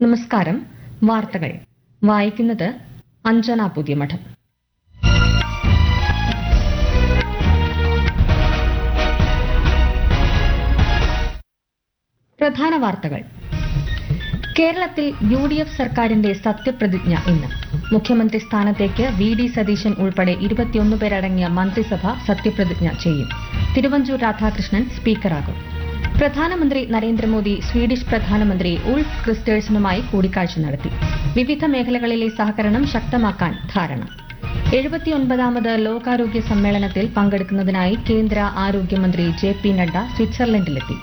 നമസ്കാരം വാർത്തകൾ വായിക്കുന്നത് അഞ്ജന പുതിയമഠം പ്രധാന വാർത്തകൾ കേരളത്തിൽ യു ഡി എഫ് സർക്കാരിന്റെ സത്യപ്രതിജ്ഞ ഇന്ന് മുഖ്യമന്ത്രി സ്ഥാനത്തേക്ക് വി ഡി സതീശൻ ഉൾപ്പെടെ ഇരുപത്തിയൊന്ന് പേരടങ്ങിയ മന്ത്രിസഭ സത്യപ്രതിജ്ഞ ചെയ്യും തിരുവഞ്ചൂർ രാധാകൃഷ്ണൻ സ്പീക്കറാകും പ്രധാനമന്ത്രി നരേന്ദ്രമോദി സ്വീഡിഷ് പ്രധാനമന്ത്രി ഉൾഫ് ക്രിസ്റ്റേഴ്സണുമായി കൂടിക്കാഴ്ച നടത്തി വിവിധ മേഖലകളിലെ സഹകരണം ശക്തമാക്കാൻ ധാരണ എഴുപത്തിയൊൻപതാമത് ലോകാരോഗ്യ സമ്മേളനത്തിൽ പങ്കെടുക്കുന്നതിനായി കേന്ദ്ര ആരോഗ്യമന്ത്രി ജെ പി നഡ്ഡ സ്വിറ്റ്സർലൻഡിലെത്തി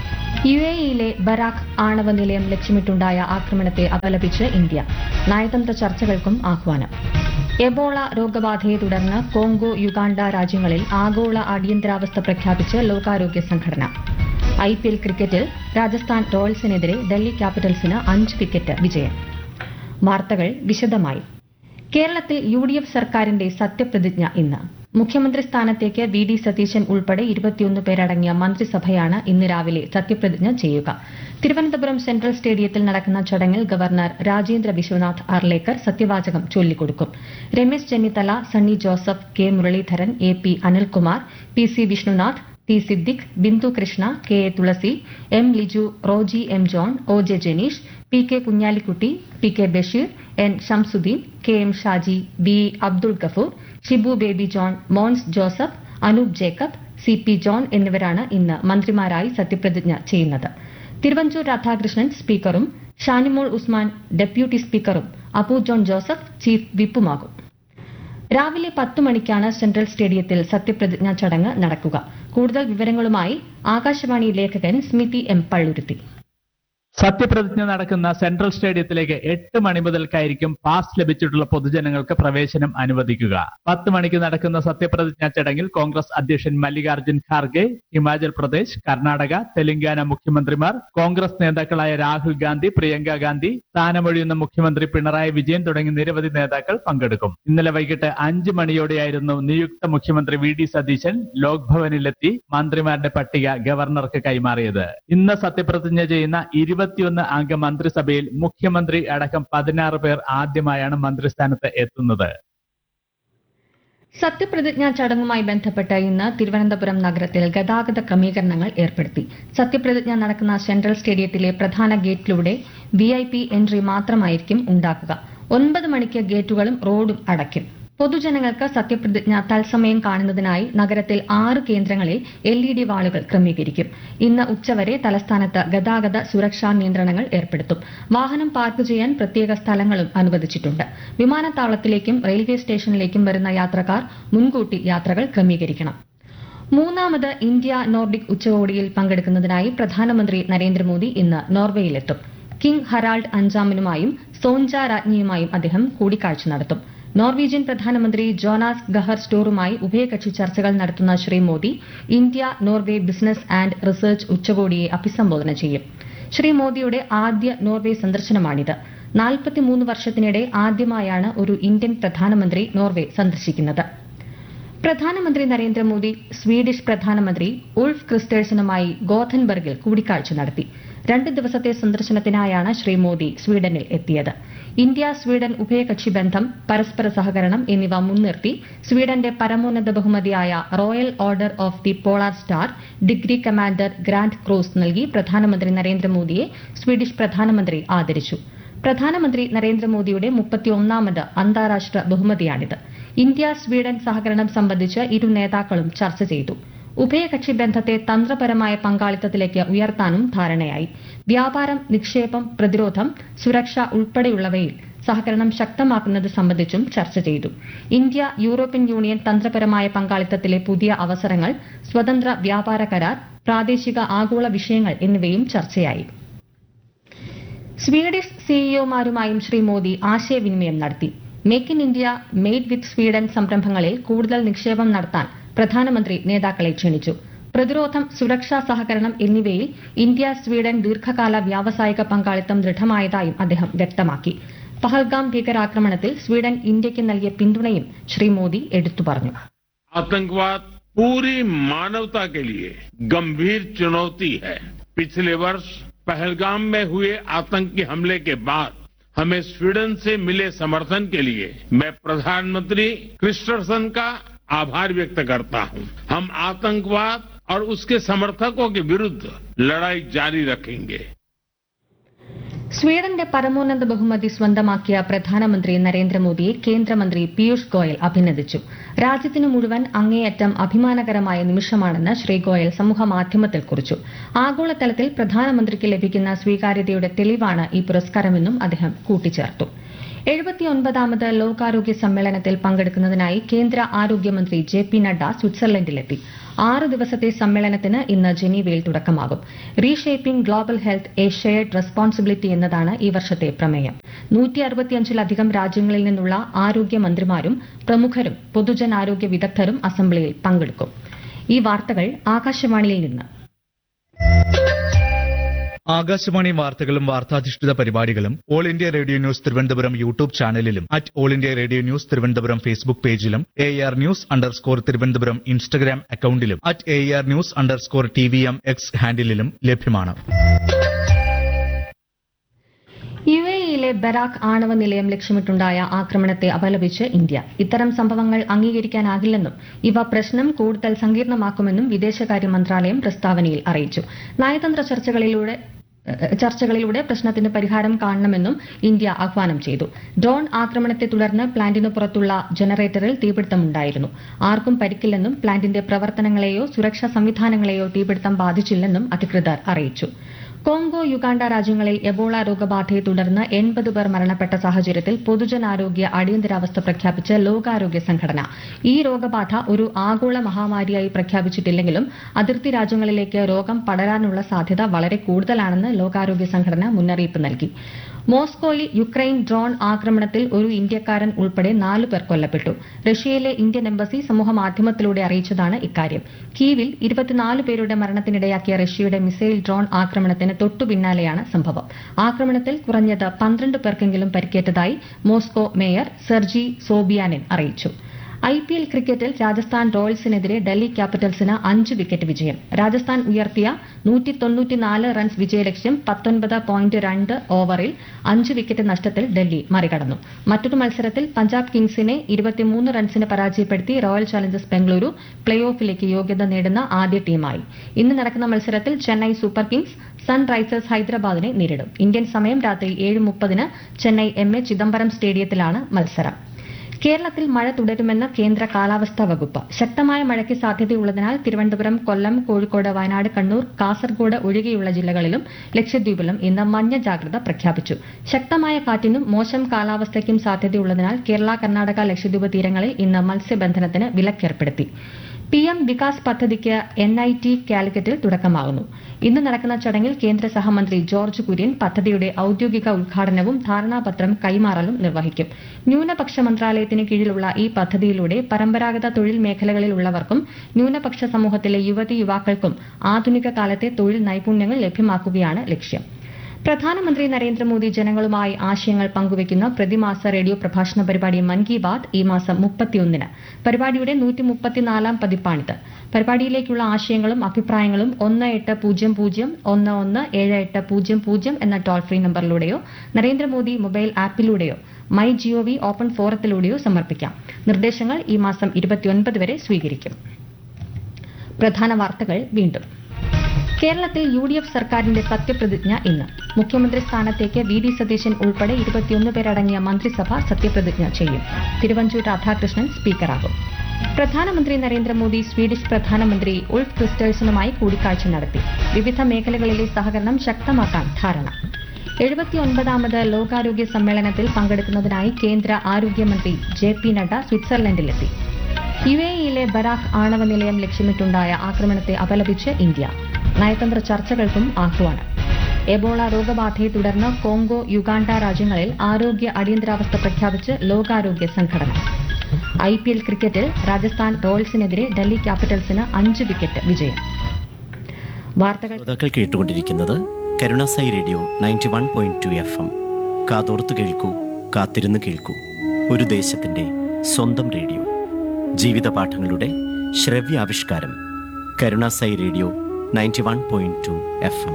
യു എ ഇയിലെ ബരാഖ് ആണവ നിലയം ലക്ഷ്യമിട്ടുണ്ടായ ആക്രമണത്തെ അപലപിച്ച് ഇന്ത്യ നയതന്ത്ര ചർച്ചകൾക്കും ആഹ്വാനം എബോള രോഗബാധയെ തുടർന്ന് കോങ്കോ യുഗാണ്ട രാജ്യങ്ങളിൽ ആഗോള അടിയന്തരാവസ്ഥ പ്രഖ്യാപിച്ച് ലോകാരോഗ്യ സംഘടന ഐ പി എൽ ക്രിക്കറ്റിൽ രാജസ്ഥാൻ റോയൽസിനെതിരെ ഡൽഹി ക്യാപിറ്റൽസിന് അഞ്ച് വിക്കറ്റ് വിജയം വാർത്തകൾ വിശദമായി കേരളത്തിൽ യു ഡി എഫ് സർക്കാരിന്റെ സത്യപ്രതിജ്ഞ ഇന്ന് മുഖ്യമന്ത്രി സ്ഥാനത്തേക്ക് വി ഡി സതീശൻ ഉൾപ്പെടെ ഇരുപത്തിയൊന്ന് പേരടങ്ങിയ മന്ത്രിസഭയാണ് ഇന്ന് രാവിലെ സത്യപ്രതിജ്ഞ ചെയ്യുക തിരുവനന്തപുരം സെൻട്രൽ സ്റ്റേഡിയത്തിൽ നടക്കുന്ന ചടങ്ങിൽ ഗവർണർ രാജേന്ദ്ര വിശ്വനാഥ് അർലേക്കർ സത്യവാചകം ചൊല്ലിക്കൊടുക്കും Ramesh Chennithala Sunny Joseph K Muraleedharan A P Anilkumar P C Vishnunath T Siddique Bindhu Krishna K A Thulasi M Liju Roji M John O J Janeesh P K Kunhalikutty P K Basheer N Shamsuddin K M Shaji B Abdul Gafoor Shibu Baby John Mons Joseph Anoop Jacob C P John എന്നിവരാണ് ഇന്ന് മന്ത്രിമാരായി സത്യപ്രതിജ്ഞ ചെയ്യുന്നത് തിരുവഞ്ചൂർ രാധാകൃഷ്ണൻ സ്പീക്കറും ഷാനിമോൾ ഉസ്മാൻ ഡെപ്യൂട്ടി സ്പീക്കറും അപ്പു ജോൺ ജോസഫ് ചീഫ് വിപ്പുമാകും രാവിലെ പത്ത് മണിക്കാണ് സെൻട്രൽ സ്റ്റേഡിയത്തിൽ സത്യപ്രതിജ്ഞാ ചടങ്ങ് നടക്കുക കൂടുതൽ വിവരങ്ങളുമായി ആകാശവാണി ലേഖകൻ സ്മിതി എം പള്ളുരുത്തി സത്യപ്രതിജ്ഞ നടക്കുന്ന സെൻട്രൽ സ്റ്റേഡിയത്തിലേക്ക് എട്ട് മണി മുതൽക്കായിരിക്കും പാസ് ലഭിച്ചിട്ടുള്ള പൊതുജനങ്ങൾക്ക് പ്രവേശനം അനുവദിക്കുക പത്ത് മണിക്ക് നടക്കുന്ന സത്യപ്രതിജ്ഞാ ചടങ്ങിൽ കോൺഗ്രസ് അധ്യക്ഷൻ മല്ലികാർജ്ജുൻ ഖാർഗെ ഹിമാചൽ പ്രദേശ് കർണാടക തെലങ്കാന മുഖ്യമന്ത്രിമാർ കോൺഗ്രസ് നേതാക്കളായ രാഹുൽ ഗാന്ധി പ്രിയങ്ക ഗാന്ധി സ്ഥാനമൊഴിയുന്ന മുഖ്യമന്ത്രി പിണറായി വിജയൻ തുടങ്ങി നിരവധി നേതാക്കൾ പങ്കെടുക്കും ഇന്നലെ വൈകിട്ട് അഞ്ച് മണിയോടെയായിരുന്നു നിയുക്ത മുഖ്യമന്ത്രി വി ഡി സതീശൻ ലോക് ഭവനിലെത്തി മന്ത്രിമാരുടെ പട്ടിക ഗവർണർക്ക് കൈമാറിയത് ഇന്ന് സത്യപ്രതിജ്ഞ ചെയ്യുന്ന ഇരുപത്തിയൊന്ന് അംഗ മന്ത്രിസഭയിൽ മുഖ്യമന്ത്രി അടക്കം പതിനാറ് പേർ ആദ്യമായാണ് മന്ത്രിസ്ഥാനത്ത് എത്തുന്നത് സത്യപ്രതിജ്ഞാ ചടങ്ങുമായി ബന്ധപ്പെട്ട് ഇന്ന് തിരുവനന്തപുരം നഗരത്തിൽ ഗതാഗത ക്രമീകരണങ്ങൾ ഏർപ്പെടുത്തി സത്യപ്രതിജ്ഞ നടക്കുന്ന സെൻട്രൽ സ്റ്റേഡിയത്തിലെ പ്രധാന ഗേറ്റിലൂടെ വി ഐ പി എൻട്രി മാത്രമായിരിക്കും ഉണ്ടാക്കുക ഒൻപത് മണിക്ക് ഗേറ്റുകളും റോഡും അടയ്ക്കും പൊതുജനങ്ങൾക്ക് സത്യപ്രതിജ്ഞ തത്സമയം കാണുന്നതിനായി നഗരത്തിൽ ആറ് കേന്ദ്രങ്ങളിൽ എൽ ഇ ഡി വാളുകൾ ക്രമീകരിക്കും ഇന്ന് ഉച്ചവരെ തലസ്ഥാനത്ത് ഗതാഗത സുരക്ഷാ നിയന്ത്രണങ്ങൾ ഏർപ്പെടുത്തും വാഹനം പാർക്ക് ചെയ്യാൻ പ്രത്യേക സ്ഥലങ്ങളും അനുവദിച്ചിട്ടുണ്ട് വിമാനത്താവളത്തിലേക്കും റെയിൽവേ സ്റ്റേഷനിലേക്കും വരുന്ന യാത്രക്കാർ മുൻകൂട്ടി യാത്രകൾ ക്രമീകരിക്കണം മൂന്നാമത് ഇന്ത്യ നോർഡിക് ഉച്ചകോടിയിൽ പങ്കെടുക്കുന്നതിനായി പ്രധാനമന്ത്രി നരേന്ദ്രമോദി ഇന്ന് നോർവേയിലെത്തും കിങ് ഹറാൾഡ് അഞ്ചാമനുമായും സോഞ്ച രാജ്ഞിയുമായും അദ്ദേഹം കൂടിക്കാഴ്ച നടത്തും നോർവീജിയൻ പ്രധാനമന്ത്രി ജോനാസ് ഗഹർ സ്റ്റോറുമായി ഉഭയകക്ഷി ചർച്ചകൾ നടത്തുന്ന Shri Modi India Norway business and research ഉച്ചകോടിയെ അഭിസംബോധന ചെയ്യും ശ്രീ മോദിയുടെ ആദ്യ നോർവേ സന്ദർശനമാണിത് നാൽപ്പത്തിമൂന്ന് വർഷത്തിനിടെ ആദ്യമായാണ് ഒരു ഇന്ത്യൻ പ്രധാനമന്ത്രി നോർവേ സന്ദർശിക്കുന്നത് പ്രധാനമന്ത്രി നരേന്ദ്രമോദി സ്വീഡിഷ് പ്രധാനമന്ത്രി ഉൾഫ് ക്രിസ്റ്റേഴ്സണുമായി ഗോഥൻബർഗിൽ കൂടിക്കാഴ്ച നടത്തി രണ്ട് ദിവസത്തെ സന്ദർശനത്തിനായാണ് ശ്രീ മോദി സ്വീഡനിൽ എത്തിയത് ഇന്ത്യ സ്വീഡൻ ഉഭയകക്ഷി ബന്ധം പരസ്പര സഹകരണം എന്നിവ മുൻനിർത്തി സ്വീഡന്റെ പരമോന്നത ബഹുമതിയായ royal order of the polar star degree commander grand cross നൽകി പ്രധാനമന്ത്രി നരേന്ദ്രമോദിയെ സ്വീഡിഷ് പ്രധാനമന്ത്രി ആദരിച്ചു പ്രധാനമന്ത്രി നരേന്ദ്രമോദിയുടെ മുപ്പത്തിയൊന്നാമത് അന്താരാഷ്ട്ര ബഹുമതിയാണിത് ഇന്ത്യ സ്വീഡൻ സഹകരണം സംബന്ധിച്ച് ഇരു നേതാക്കളും ചർച്ച ചെയ്തു ഉഭയകക്ഷി ബന്ധത്തെ തന്ത്രപരമായ പങ്കാളിത്തത്തിലേക്ക് ഉയർത്താനും ധാരണയായി വ്യാപാരം നിക്ഷേപം പ്രതിരോധം സുരക്ഷ ഉൾപ്പെടെയുള്ളവയിൽ സഹകരണം ശക്തമാക്കുന്നത് സംബന്ധിച്ചും ചർച്ച ചെയ്തു ഇന്ത്യ യൂറോപ്യൻ യൂണിയൻ തന്ത്രപരമായ പങ്കാളിത്തത്തിലെ പുതിയ അവസരങ്ങൾ സ്വതന്ത്ര വ്യാപാര കരാർ പ്രാദേശിക ആഗോള വിഷയങ്ങൾ എന്നിവയും ചർച്ചയായി സ്വീഡിഷ് സിഇഒമാരുമായും ശ്രീ മോദി ആശയവിനിമയം നടത്തി make in India made with Sweden സംരംഭങ്ങളിൽ കൂടുതൽ നിക്ഷേപം നടത്താൻ പ്രധാനമന്ത്രി നേതാക്കളെ ക്ഷണിച്ചു പ്രതിരോധം സുരക്ഷാ സഹകരണം എന്നിവയിൽ ഇന്ത്യ സ്വീഡൻ ദീർഘകാല വ്യാവസായിക പങ്കാളിത്തം ദൃഢമായതായും അദ്ദേഹം വ്യക്തമാക്കി പഹൽഗാം ഭീകരാക്രമണത്തിൽ സ്വീഡൻ ഇന്ത്യയ്ക്ക് നൽകിയ പിന്തുണയും ശ്രീ മോദി എടുത്തു പറഞ്ഞു आतंकवाद पूरी मानवता के लिए गंभीर चुनौती है पिछले वर्ष पहलगाम में हुए आतंकी हमले के बाद हमें स्वीडन से मिले समर्थन के लिए मैं प्रधानमंत्री क्रिस्टरसन का आभार व्यक्त करता हूं हम आतंकवाद और उसके समर्थकों के विरुद्ध लड़ाई जारी रखेंगे സ്വീഡന്റെ പരമോന്നത ബഹുമതി സ്വന്തമാക്കിയ പ്രധാനമന്ത്രി നരേന്ദ്രമോദിയെ കേന്ദ്രമന്ത്രി പീയൂഷ് ഗോയൽ അഭിനന്ദിച്ചു രാജ്യത്തിന് മുഴുവൻ അങ്ങേയറ്റം അഭിമാനകരമായ നിമിഷമാണെന്ന് ശ്രീ ഗോയൽ സമൂഹമാധ്യമത്തിൽ കുറിച്ചു ആഗോളതലത്തിൽ പ്രധാനമന്ത്രിക്ക് ലഭിക്കുന്ന സ്വീകാര്യതയുടെ തെളിവാണ് ഈ പുരസ്കാരമെന്നും അദ്ദേഹം കൂട്ടിച്ചേർത്തു എഴുപത്തിയൊൻപതാമത് ലോകാരോഗ്യ സമ്മേളനത്തിൽ പങ്കെടുക്കുന്നതിനായി കേന്ദ്ര ആരോഗ്യമന്ത്രി ജെ പി നഡ്ഡ സ്വിറ്റ്സർലൻഡിലെത്തി ആറ് ദിവസത്തെ സമ്മേളനത്തിന് ഇന്ന് ജനീവയിൽ തുടക്കമാകും reshaping global health a shared responsibility എന്നതാണ് ഈ വർഷത്തെ പ്രമേയം നൂറ്റി അറുപത്തിയഞ്ചിലധികം രാജ്യങ്ങളിൽ നിന്നുള്ള ആരോഗ്യമന്ത്രിമാരും പ്രമുഖരും പൊതുജനാരോഗ്യ വിദഗ്ധരും അസംബ്ലിയിൽ പങ്കെടുക്കും ഈ വാർത്തകൾ ആകാശവാണിയിൽ നിന്ന് ആകാശവാണി വാർത്തകളും വാർത്താധിഷ്ഠിത പരിപാടികളും all India radio news Thiruvananthapuram YouTube ചാനലിലും at all India radio news Thiruvananthapuram Facebook പേജിലും A R news underscore Thiruvananthapuram Instagram അക്കൌണ്ടിലും at A R news underscore T V M X ഹാൻഡിലും ലഭ്യമാണ് യു എയിലെ ബരാക്ക് ആണവ നിലയം ലക്ഷ്യമിട്ടുണ്ടായ ആക്രമണത്തെ അപലപിച്ച് ഇന്ത്യ ഇത്തരം സംഭവങ്ങൾ അംഗീകരിക്കാനാകില്ലെന്നും ഇവ പ്രശ്നം കൂടുതൽ സങ്കീർണമാക്കുമെന്നും വിദേശകാര്യ മന്ത്രാലയം പ്രസ്താവനയിൽ അറിയിച്ചു നയതന്ത്ര ചർച്ചകളിലൂടെ ഏഹ്, ചർച്ചകളിലൂടെ പ്രശ്നത്തിന് പരിഹാരം കാണണമെന്നും ഇന്ത്യ ആഹ്വാനം ചെയ്തു ഡ്രോൺ ആക്രമണത്തെ തുടർന്ന് പ്ലാന്റിനു പുറത്തുള്ള ജനറേറ്ററിൽ തീപിടുത്തമുണ്ടായിരുന്നു ആർക്കും പരിക്കില്ലെന്നും പ്ലാന്റിന്റെ പ്രവർത്തനങ്ങളെയോ സുരക്ഷാ സംവിധാനങ്ങളെയോ തീപിടുത്തം ബാധിച്ചില്ലെന്നും അധികൃതർ അറിയിച്ചു കോങ്കോ യുഗാണ്ട രാജ്യങ്ങളിൽ എബോള രോഗബാധയെ തുടർന്ന് എൺപത് പേർ മരണപ്പെട്ട സാഹചര്യത്തിൽ പൊതുജനാരോഗ്യ അടിയന്തരാവസ്ഥ പ്രഖ്യാപിച്ച ലോകാരോഗ്യ സംഘടന ഈ രോഗബാധ ഒരു ആഗോള മഹാമാരിയായി പ്രഖ്യാപിച്ചിട്ടില്ലെങ്കിലും അതിർത്തി രാജ്യങ്ങളിലേക്ക് രോഗം പടരാനുള്ള സാധ്യത വളരെ കൂടുതലാണെന്ന് ലോകാരോഗ്യ സംഘടന മുന്നറിയിപ്പ് നൽകി മോസ്കോയിൽ യുക്രൈൻ ഡ്രോൺ ആക്രമണത്തിൽ ഒരു ഇന്ത്യക്കാരൻ ഉൾപ്പെടെ നാലു പേർ കൊല്ലപ്പെട്ടു റഷ്യയിലെ ഇന്ത്യൻ എംബസി സമൂഹമാധ്യമത്തിലൂടെ അറിയിച്ചതാണ് ഇക്കാര്യം കീവിൽ ഇരുപത്തിനാല് പേരുടെ മരണത്തിനിടയാക്കിയ റഷ്യയുടെ മിസൈൽ ഡ്രോൺ ആക്രമണത്തിന് തൊട്ടു പിന്നാലെയാണ് സംഭവം ആക്രമണത്തിൽ കുറഞ്ഞത് പന്ത്രണ്ട് പേർക്കെങ്കിലും പരിക്കേറ്റതായി മോസ്കോ മേയർ സെർജി സോബിയാനിൻ അറിയിച്ചു ഐ പി എൽ ക്രിക്കറ്റിൽ രാജസ്ഥാൻ റോയൽസിനെതിരെ ഡൽഹി ക്യാപിറ്റൽസിന് അഞ്ച് വിക്കറ്റ് വിജയം രാജസ്ഥാൻ ഉയർത്തിയ നൂറ്റി തൊണ്ണൂറ്റിനാല് റൺസ് വിജയലക്ഷ്യം പത്തൊൻപത് പോയിന്റ് രണ്ട് ഓവറിൽ അഞ്ച് വിക്കറ്റ് നഷ്ടത്തിൽ ഡൽഹി മറികടന്നു മറ്റൊരു മത്സരത്തിൽ പഞ്ചാബ് കിങ്സിനെ ഇരുപത്തിമൂന്ന് റൺസിന് പരാജയപ്പെടുത്തി റോയൽ ചലഞ്ചേഴ്സ് ബംഗളൂരു പ്ലേ ഓഫിലേക്ക് യോഗ്യത നേടുന്ന ആദ്യ ടീമായി ഇന്ന് നടക്കുന്ന മത്സരത്തിൽ ചെന്നൈ സൂപ്പർ കിങ്സ് സൺറൈസേഴ്സ് ഹൈദരാബാദിനെ നേരിടും ഇന്ത്യൻ സമയം രാത്രി ഏഴ് മുപ്പതിന് ചെന്നൈ എം എ ചിദംബരം സ്റ്റേഡിയത്തിലാണ് മത്സരം കേരളത്തിൽ മഴ തുടരുമെന്ന് കേന്ദ്ര കാലാവസ്ഥാ വകുപ്പ് ശക്തമായ മഴയ്ക്ക് സാധ്യതയുള്ളതിനാൽ തിരുവനന്തപുരം കൊല്ലം കോഴിക്കോട് വയനാട് കണ്ണൂർ കാസർഗോഡ് ഒഴികെയുള്ള ജില്ലകളിലും ലക്ഷദ്വീപിലും ഇന്ന് മഞ്ഞ ജാഗ്രത പ്രഖ്യാപിച്ചു ശക്തമായ കാറ്റിനും മോശം കാലാവസ്ഥയ്ക്കും സാധ്യതയുള്ളതിനാൽ കേരള കർണാടക ലക്ഷദ്വീപ് തീരങ്ങളിൽ ഇന്ന് മത്സ്യബന്ധനത്തിന് വിലക്കേർപ്പെടുത്തി പി എം വികാസ് പദ്ധതിക്ക് എൻ ഐ ടി കാലിക്കറ്റിൽ തുടക്കമാകുന്നു ഇന്ന് നടക്കുന്ന ചടങ്ങിൽ കേന്ദ്ര സഹമന്ത്രി ജോർജ് കുര്യൻ പദ്ധതിയുടെ ഔദ്യോഗിക ഉദ്ഘാടനവും ധാരണാപത്രം കൈമാറലും നിർവഹിക്കും ന്യൂനപക്ഷ മന്ത്രാലയത്തിന് കീഴിലുള്ള ഈ പദ്ധതിയിലൂടെ പരമ്പരാഗത തൊഴിൽ മേഖലകളിലുള്ളവർക്കും ന്യൂനപക്ഷ സമൂഹത്തിലെ യുവതി യുവാക്കൾക്കും ആധുനിക കാലത്തെ തൊഴിൽ നൈപുണ്യങ്ങൾ ലഭ്യമാക്കുകയാണ് ലക്ഷ്യം പ്രധാനമന്ത്രി നരേന്ദ്രമോദി ജനങ്ങളുമായി ആശയങ്ങൾ പങ്കുവയ്ക്കുന്ന പ്രതിമാസ റേഡിയോ പ്രഭാഷണ പരിപാടി മൻ കി ബാത് ഈ മാസം മുപ്പത്തിയൊന്നിന് പരിപാടിയുടെ നൂറ്റി മുപ്പത്തിനാലാം പതിപ്പാണിത് പരിപാടിയിലേക്കുള്ള ആശയങ്ങളും അഭിപ്രായങ്ങളും ഒന്ന് എട്ട് പൂജ്യം പൂജ്യം ഒന്ന് ഒന്ന് ഏഴ് എട്ട് പൂജ്യം പൂജ്യം എന്ന ടോൾ ഫ്രീ നമ്പറിലൂടെയോ നരേന്ദ്രമോദി മൊബൈൽ ആപ്പിലൂടെയോ മൈ ജിഒവി ഓപ്പൺ ഫോറത്തിലൂടെയോ സമർപ്പിക്കാം നിർദ്ദേശങ്ങൾ ഈ മാസം ഇരുപത്തിയൊൻപത് വരെ സ്വീകരിക്കും പ്രധാന വാർത്തകൾ വീണ്ടും കേരളത്തിൽ യു ഡി എഫ് സർക്കാരിന്റെ സത്യപ്രതിജ്ഞ ഇന്ന് മുഖ്യമന്ത്രി സ്ഥാനത്തേക്ക് വി ഡി സതീശൻ ഉൾപ്പെടെ ഇരുപത്തിയൊന്ന് പേരടങ്ങിയ മന്ത്രിസഭ സത്യപ്രതിജ്ഞ ചെയ്യും തിരുവഞ്ചൂർ രാധാകൃഷ്ണൻ സ്പീക്കറാകും പ്രധാനമന്ത്രി നരേന്ദ്രമോദി സ്വീഡിഷ് പ്രധാനമന്ത്രി ഉൾഫ് ക്രിസ്റ്റേഴ്സണുമായി കൂടിക്കാഴ്ച നടത്തി വിവിധ മേഖലകളിലെ സഹകരണം ശക്തമാക്കാൻ ധാരണ എഴുപത്തിയൊൻപതാമത് ലോകാരോഗ്യ സമ്മേളനത്തിൽ പങ്കെടുക്കുന്നതിനായി കേന്ദ്ര ആരോഗ്യമന്ത്രി ജെ പി നഡ്ഡ സ്വിറ്റ്സർലൻഡിലെത്തി യു എയിലെ ബരാഖ് ആണവ നിലയം ലക്ഷ്യമിട്ടുണ്ടായ ആക്രമണത്തെ അപലപിച്ച് ഇന്ത്യ നയതന്ത്ര ചർച്ചകൾക്കും ആഹ്വാനം എബോള രോഗബാധയെ തുടർന്ന് കോങ്കോ യുഗാണ്ട രാജ്യങ്ങളിൽ ആരോഗ്യ അടിയന്തരാവസ്ഥ പ്രഖ്യാപിച്ച് ലോകാരോഗ്യ സംഘടന ഐ പി എൽ ക്രിക്കറ്റിൽ രാജസ്ഥാൻ റോയൽസിനെതിരെ ഡൽഹി ക്യാപിറ്റൽസിന് അഞ്ച് വിക്കറ്റ് വിജയം വാർത്തകൾ ശ്രോതാക്കൾ കേട്ടുകൊണ്ടിരിക്കുന്നത് Karunasai radio ninety one point two F M കാതോർത്ത് കേൾക്കൂ കാത്തിരുന്ന് കേൾക്കൂ ഒരു ദേശത്തിന്റെ സ്വന്തം റേഡിയോ ജീവിത പാഠങ്ങളുടെ ശ്രവ്യാവിഷ്കാരം Karunasai radio ninety one point two F M